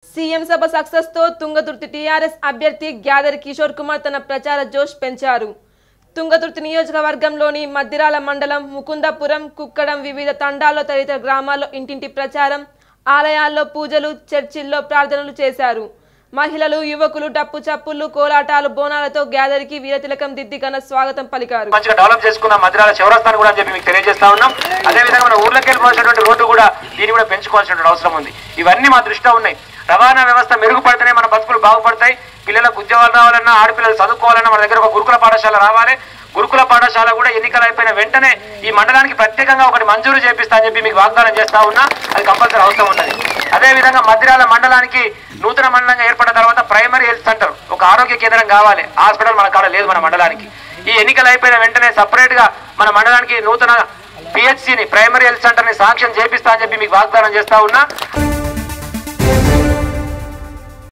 CM సభ success తో తుంగతుర్తి టీఆర్ఎస్ అభ్యర్థి గ్యాదర్ కిషోర్ కుమార్ తన ప్రచార జోష్ పెంచారు తుంగతుర్తి నియోజకవర్గంలోని మద్దిరాల మండలం ముకుందపురం కుక్కడం వివిధ తండాల్లో తదితర గ్రామాల్లో ఇంటింటి ప్రచారం ఆలయాల్లో పూజలు చర్చిల్లో ప్రార్థనలు చేశారు మహిళలు యువకులు డప్పు చప్పుళ్ళు కోలాటాలు బోనాలతో గ్యాదరికి వీరతిలకం దిద్ది ఘన స్వాగతం పలికారు మంచిగా డెవలప్ చేసుకున్న మద్రాల చౌరస్తాను కూడా అని చెప్పి మీకు తెలియజేస్తా ఉన్నాం అదే విధంగా మన ఊర్లోకి వెళ్ళిపోవాల్సినటువంటి రోడ్డు కూడా దీన్ని కూడా పెంచుకోవాల్సినటువంటి అవసరం ఉంది ఇవన్నీ మా దృష్టిలో ఉన్నాయి రవాణా వ్యవస్థ మెరుగుపడితేనే మన బతుకులు బాగుపడతాయి పిల్లలకు ఉద్యోగాలు రావాలన్నా ఆడపిల్లలు చదువుకోవాలన్నా మన దగ్గర ఒక గురుకుల పాఠశాల రావాలి గురుకుల పాఠశాల కూడా ఎన్నికలు అయిపోయిన వెంటనే ఈ మండలానికి ప్రత్యేకంగా ఒకటి మంజూరు చేపిస్తా అని చెప్పి మీకు వాగ్దానం చేస్తా ఉన్నా అది కంపల్సరీ అవసరం ఉన్నది అదే విధంగా మద్దిరాల మండలానికి నూతన మండలంగా ఏర్పడిన తర్వాత ప్రైమరీ హెల్త్ సెంటర్ ఒక ఆరోగ్య కేంద్రం కావాలి హాస్పిటల్ మన కాడ లేదు మన మండలానికి ఈ ఎన్నికలు అయిపోయిన వెంటనే సపరేట్ గా మన మండలానికి నూతన పిహెచ్సిని ప్రైమరీ హెల్త్ సెంటర్ ని సాంక్షన్ చేపిస్తా అని చెప్పి మీకు వాగ్దానం చేస్తా ఉన్నా